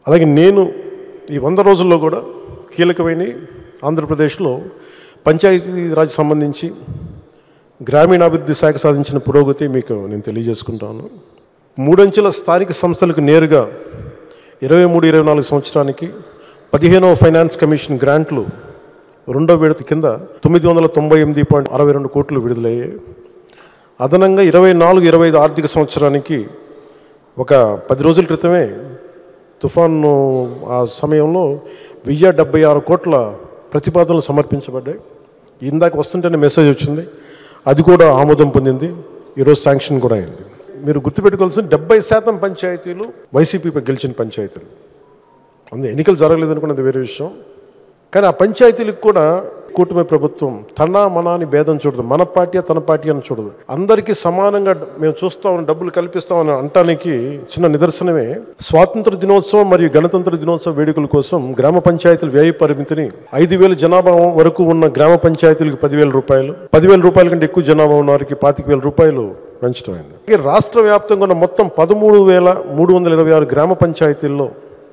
అలాగే నేను ఈ వంద రోజుల్లో కూడా కీలకమైన ఆంధ్రప్రదేశ్లో పంచాయతీరాజ్ సంబంధించి గ్రామీణాభివృద్ధి శాఖ సాధించిన పురోగతి మీకు నేను తెలియజేసుకుంటాను మూడంచెల స్థానిక సంస్థలకు నేరుగా ఇరవై మూడు ఇరవై నాలుగు సంవత్సరానికి పదిహేనవ ఫైనాన్స్ కమిషన్ గ్రాంట్లు రెండో విడత కింద తొమ్మిది వందల తొంభై ఎనిమిది పాయింట్ అరవై రెండు కోట్లు విడుదలయ్యాయి అదనంగా ఇరవై నాలుగు ఇరవై ఐదు ఆర్థిక సంవత్సరానికి ఒక పది రోజుల క్రితమే తుఫాను ఆ సమయంలో వెయ్యి డెబ్బై ఆరు కోట్ల ప్రతిపాదనలు సమర్పించబడ్డాయి ఇందాక వస్తుంటేనే మెసేజ్ వచ్చింది అది కూడా ఆమోదం పొందింది ఈరోజు శాంక్షన్ కూడా అయింది మీరు గుర్తుపెట్టుకోవాల్సిన డెబ్బై శాతం పంచాయతీలు వైసీపీ గెలిచిన పంచాయతీలు అందు ఎన్నికలు జరగలేదు అనుకున్నది వేరే విషయం కానీ ఆ పంచాయతీలకు కూడా కూటమి ప్రభుత్వం తన మన అని భేదం చూడదు మన పార్టీ తన పార్టీ అని చూడదు అందరికీ సమానంగా డ- మేము చూస్తామని డబ్బులు కల్పిస్తామని అంటానికి చిన్న నిదర్శనమే స్వాతంత్ర దినోత్సవం మరియు గణతంత్ర దినోత్సవ వేడుకల కోసం గ్రామ పంచాయతీల వ్యయ పరిమితిని ఐదు వేల జనాభా వరకు ఉన్న గ్రామ పంచాయతీలకు పదివేల రూపాయలు పదివేల రూపాయల కంటే ఎక్కువ జనాభా ఉన్న వారికి పాతిక వేల రూపాయలు పెంచడం అయింది ఈ రాష్ట్ర వ్యాప్తంగా ఉన్న మొత్తం పదమూడు వేల మూడు వందల ఇరవై ఆరు గ్రామ పంచాయతీల్లో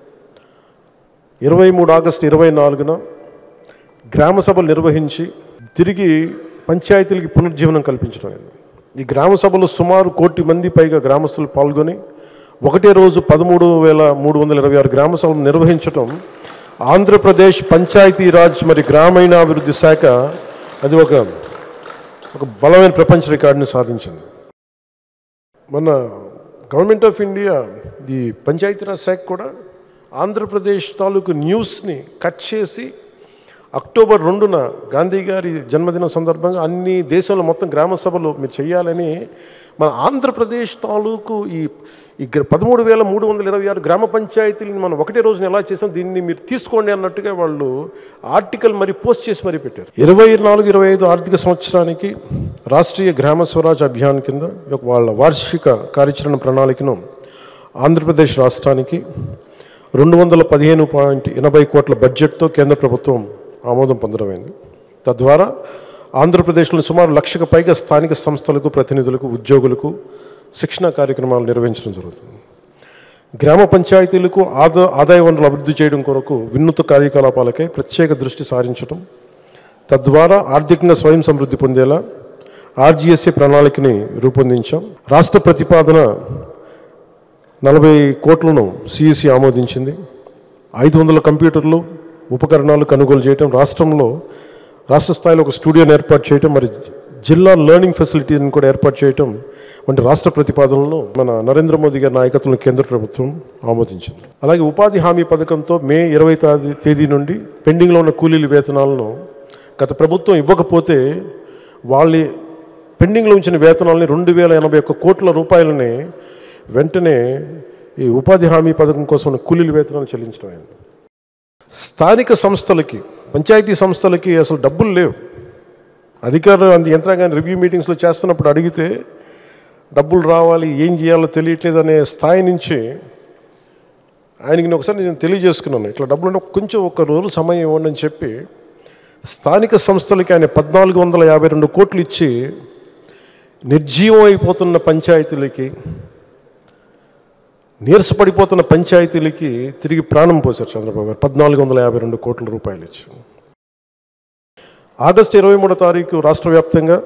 ఇరవై మూడు ఆగస్టు ఇరవై నాలుగున గ్రామ సభలు నిర్వహించి తిరిగి పంచాయతీలకి పునర్జీవనం కల్పించడం అయింది ఈ గ్రామ సభలో సుమారు కోటి మంది పైగా గ్రామస్తులు పాల్గొని ఒకటే రోజు పదమూడు వేల మూడు వందల ఇరవై ఆరు గ్రామ సభలు నిర్వహించడం ఆంధ్రప్రదేశ్ పంచాయతీరాజ్ మరి గ్రామీణాభివృద్ధి శాఖ అది ఒక ఒక బలమైన ప్రపంచ రికార్డుని సాధించింది మన గవర్నమెంట్ ఆఫ్ ఇండియా ఈ పంచాయతీరాజ్ శాఖ కూడా ఆంధ్రప్రదేశ్ తాలూకు న్యూస్ని కట్ చేసి అక్టోబర్ రెండున గాంధీ గారి జన్మదినం సందర్భంగా అన్ని దేశంలో మొత్తం గ్రామ సభలు మీరు చేయాలని మన ఆంధ్రప్రదేశ్ తాలూకు ఈ ఈ గ్ర- పదమూడు వేల మూడు వందల ఇరవై ఆరు గ్రామ పంచాయతీలను మనం ఒకటే రోజున ఎలా చేసాం దీన్ని మీరు తీసుకోండి అన్నట్టుగా వాళ్ళు ఆర్టికల్ మరి పోస్ట్ చేసి మరీ పెట్టారు ఇరవై నాలుగు ఇరవై ఐదు ఆర్థిక సంవత్సరానికి రాష్ట్రీయ గ్రామ స్వరాజ్ అభియాన్ కింద ఒక వాళ్ళ వార్షిక కార్యాచరణ ప్రణాళికను ఆంధ్రప్రదేశ్ రాష్ట్రానికి రెండు వందల పదిహేను పాయింట్ ఎనభై కోట్ల బడ్జెట్తో కేంద్ర ప్రభుత్వం ఆమోదం పొందడమైంది తద్వారా ఆంధ్రప్రదేశ్లో సుమారు లక్షకు పైగా స్థానిక సంస్థలకు ప్రతినిధులకు ఉద్యోగులకు శిక్షణా కార్యక్రమాలు నిర్వహించడం జరుగుతుంది గ్రామ పంచాయతీలకు ఆదా ఆదాయ వనరులు అభివృద్ధి చేయడం కొరకు వినూత్న కార్యకలాపాలకై ప్రత్యేక దృష్టి సారించడం తద్వారా ఆర్థికంగా స్వయం సమృద్ధి పొందేలా ఆర్జీఎస్ఏ ప్రణాళికని రూపొందించాం రాష్ట్ర ప్రతిపాదన నలభై కోట్లను సిఇసి ఆమోదించింది ఐదు వందల కంప్యూటర్లు ఉపకరణాలు కొనుగోలు చేయటం రాష్ట్రంలో రాష్ట్ర స్థాయిలో ఒక స్టూడియోని ఏర్పాటు చేయటం మరి జిల్లా లెర్నింగ్ ఫెసిలిటీని కూడా ఏర్పాటు చేయటం వంటి రాష్ట్ర ప్రతిపాదనలను మన నరేంద్ర మోదీ గారి నాయకత్వంలో కేంద్ర ప్రభుత్వం ఆమోదించింది అలాగే ఉపాధి హామీ పథకంతో మే ఇరవై తేదీ నుండి పెండింగ్లో ఉన్న కూలీల వేతనాలను గత ప్రభుత్వం ఇవ్వకపోతే వాళ్ళ పెండింగ్లో ఉంచిన వేతనాలని రెండు వేల ఎనభై ఒక్క కోట్ల రూపాయలని వెంటనే ఈ ఉపాధి హామీ పథకం కోసం ఉన్న కూలీల వేతనాలు చెల్లించడం అయింది స్థానిక సంస్థలకి పంచాయతీ సంస్థలకి అసలు డబ్బులు లేవు అధికారులు అంత యంత్రాంగాన్ని రివ్యూ మీటింగ్స్లో చేస్తున్నప్పుడు అడిగితే డబ్బులు రావాలి ఏం చేయాలో తెలియట్లేదు అనే స్థాయి నుంచి ఆయనకి నేను ఒకసారి నేను తెలియజేసుకున్నాను ఇట్లా డబ్బులు ఉంటే కొంచెం ఒక రోజు సమయం ఇవ్వండి అని చెప్పి స్థానిక సంస్థలకి ఆయన పద్నాలుగు వందల యాభై రెండు కోట్లు ఇచ్చి నిర్జీవం అయిపోతున్న పంచాయతీలకి నీరసపడిపోతున్న పంచాయతీలకి తిరిగి ప్రాణం పోశారు చంద్రబాబు గారు పద్నాలుగు వందల యాభై రెండు కోట్ల రూపాయలు ఇచ్చి ఆగస్టు ఇరవై మూడో తారీఖు రాష్ట్ర వ్యాప్తంగా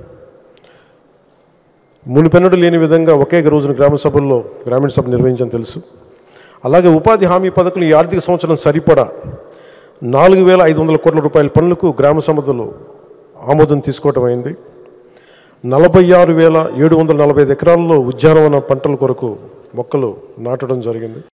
మునిపెన్నడు లేని విధంగా ఒకే రోజున గ్రామ సభల్లో గ్రామీణ సభ నిర్వహించని తెలుసు అలాగే ఉపాధి హామీ పథకం ఈ ఆర్థిక సంవత్సరం సరిపడా నాలుగు వేల ఐదు వందల కోట్ల రూపాయల పనులకు గ్రామ సభలో ఆమోదం తీసుకోవటం అయింది నలభై ఆరు వేల ఏడు వందల నలభై ఐదు ఎకరాల్లో ఉద్యానవన పంటల కొరకు మొక్కలు నాటడం జరిగింది